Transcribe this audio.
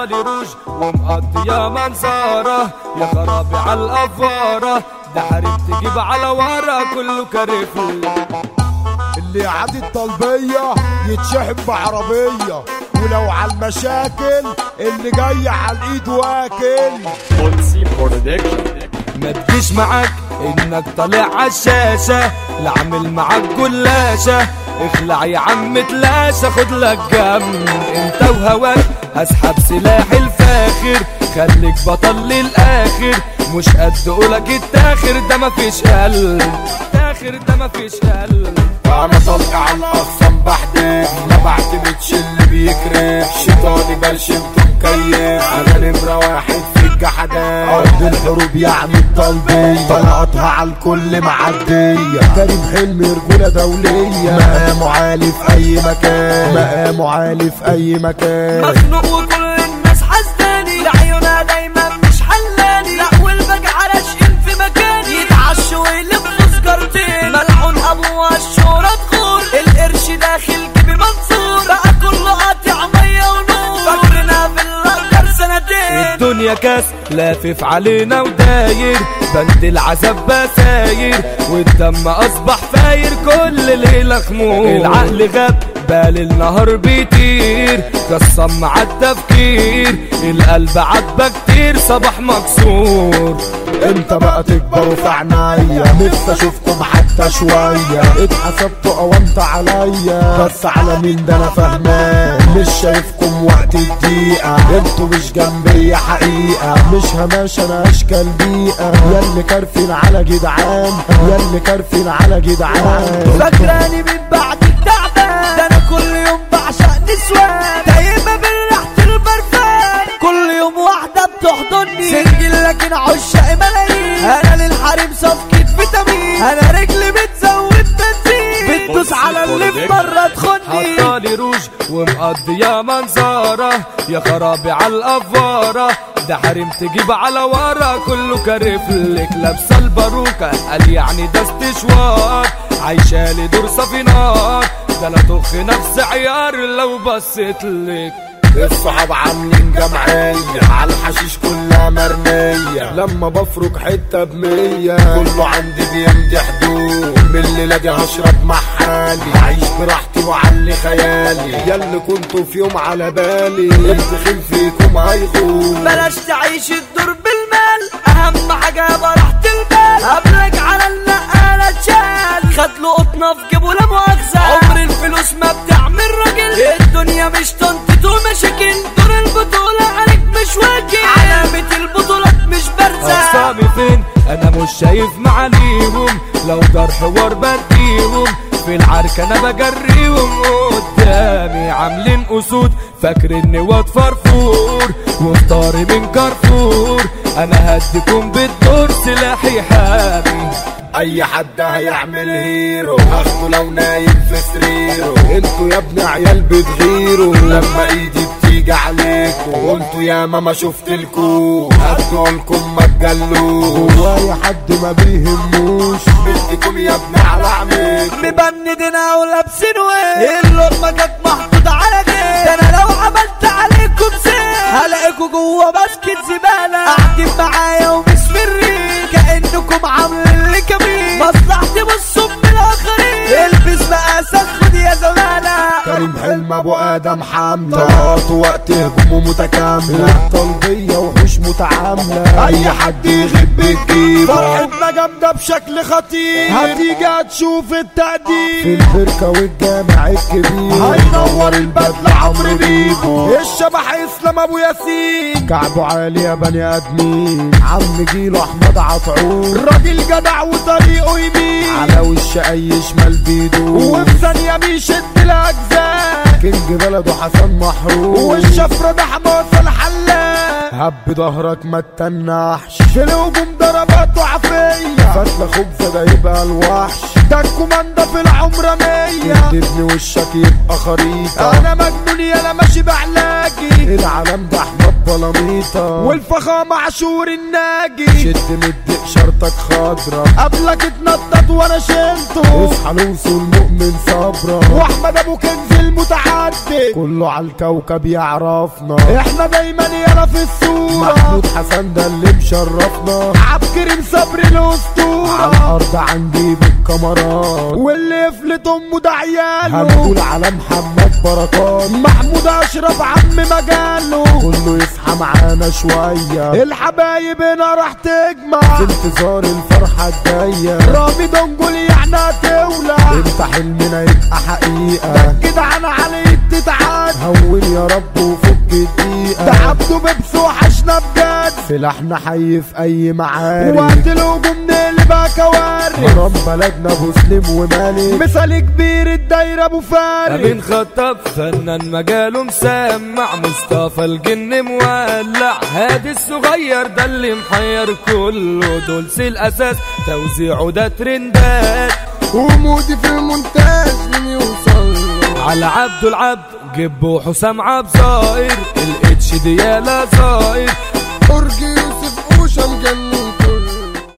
حطالي روج ومقضية منظرة يا خرابي على الأفارة ده حريم تجيب على ورا كله كرفل اللي عادي الطلبية يتشحب بعربية ولو على المشاكل اللي جاي على الايد واكل Ponzi Production. ما تجيش معاك انك طالع عالشاشة لعمل معاك جلاشة اخلع يا عم تلاشى خد لك جنب انت وهواك هسحب سلاحي الفاخر خليك بطل للاخر مش قد قولك التاخر ده مفيش قلب التاخر ده مفيش قلب انا طلق على الاقسام بحدف ما بعتمدش اللي بيكرف شيطاني برشمته مكيف انا نمرة واحد في الجحدات ارض الحروب يعني الطلبية طلقتها على الكل معدية كريم حلمي رجولة دولية مقامه عالي في اي مكان مقامه عالي في اي مكان مخنوق وكل الناس حسداني لعيونها دايما مش حلاني لا والبجع راشقين في مكاني يتعشوا ويلبوا سجارتين ملعون ابوها الشهرة تغور القرش داخل جيبي منصور بقى كله قاطع مية ونور فاكرنا في الاخر سنتين الدنيا كاس لافف علينا وداير بند العذاب بساير والدم اصبح فاير كل ليله خمور العقل غاب بال النهار بيطير قسم مع التفكير القلب عاتبه كتير صباح مكسور امتى بقى تكبروا في عنايا نفسي اشوفكم حتى شوية اتحسبتوا قومت عليا بس على مين ده انا فهمان مش شايفكم وقت الدقيقة انتوا مش جنبي حقيقة مش هماش انا اشكال بيئة ياللي كارفين على جدعان ياللي كارفين على جدعان فاكراني من بعد التعبان ده انا كل يوم بعشق نسوان دايما بالريحة البرفان كل يوم واحدة بتحضني سنجل لكن عشاق ملايين انا للحريم صفقة فيتامين انا رجلي بتزود بنزين بتدوس على اللي في مرة تخني حطالي روج ومقضية منظرة يا خرابي على الأفارة ده حريم تجيب على ورا كله كرفلك لابسة الباروكة قال يعني ده استشوار عايشالي دور صافي نار ده لا تخ نفس عيار لو بصيت لك الصحاب عاملين جمعية على الحشيش كلها مرمية لما بفرك حتة بمية كله عندي بيمضي حدود من الليلة دي هشرب مع حالي هعيش براحتي وعلي خيالي ياللي كنتوا في يوم على بالي التخين فيكم هيغور بلاش تعيش الدور بالمال اهم حاجة براحة البال قبلك على النقالة تشال خد له قطنة في جيبه لا مؤاخذة عمر الفلوس ما بتعمل راجل الدنيا مش تنطيط ومشاكل دور البطولة عليك مش واجب علامة البطولات مش بارزة أقسامي فين أنا مش شايف معاليهم لو دار حوار بديهم في العركة أنا بجريهم قدامي عاملين أسود فاكر إني واد فرفور وفطاري من كارفور أنا هديكم بالدور سلاحي حامي اي حد هيعمل هيرو هاخده لو نايم في سريره انتوا يا ابن عيال بتغيروا لما ايدي بتيجي عليكوا قلتوا يا ماما شفتلكوا هدوا لكم ما تجلوش جوايا حد ما بيهموش بدكم يا ابن على عميك مبندنا ولابسين وين اللقمة كانت محطوطة على جيب ده انا لو عملت عليكم زين هلاقيكوا جوه باسكت زبالة قاعدين معايا ومش مرين كأنكم عاملين لي كمين مصلحتي بصوا من الاخرين البس مقاسك خد يا زمالة كريم حلم ابو ادم حمله طلعت وقت هجومه متكامله طلبيه وحوش متعامله اي حد يغيب بتجيبه فرحتنا جامده بشكل خطير هتيجي هتشوف التقدير في البركه والجامع الكبير هينور البدله عمرو بيبو الشبح اسلام ابو ياسين كعبه عالي يا بني ادمين عم جيله احمد عطعون راجل جدع وطريقه يمين على وش اي شمال بيدو وفي ثانيه بيشد الاجزاء كينج بلده حسن محروم والشفره ده حماس الحلاق هب ظهرك ما تتنحش في الهجوم ضرباته عافيه فتله خبزه ده يبقى الوحش ده الكوماندا في العمرة مية تبني وشك يبقى خريطة انا مجنون يالا ماشي بعلاجي العالم ده احمد بلاميطة والفخامة عاشور الناجي شد مدق شرطك خضرة قبلك اتنطط وانا شلته اصحى لوسو المؤمن صبرا واحمد ابو كنز المتعدد كله على الكوكب يعرفنا احنا دايما يالا في الصورة محمود حسن ده اللي مشرفنا عبد صبري الاسطورة على الارض عندي بالكاميرات واللي يفلت امه ده عياله هنقول على محمد بركات محمود اشرف عم مجاله كله يصحى معانا شوية الحبايب هنا راح تجمع في انتظار الفرحة الجاية رامي دنجل يعني هتولع انت حلمنا يبقى حقيقة كده انا عليك تتعاد هون يا رب وفك الدقيقة ده عبده بيبس وحشنا بجد سلاحنا حي في اي معارك وقت الهجوم نقلبها كوارث حرام بلدنا ابو سليم ومالك مثال كبير الدايرة ابو فارس امين خطاب فنان مجاله مسمع مصطفى الجن مولع هادي الصغير ده اللي محير كله دول الاساس توزيعه ده ترندات ومودي في المونتاج من يوصل على عبد العبد جبوا حسام عبد صائر الاتش دي يالا صائر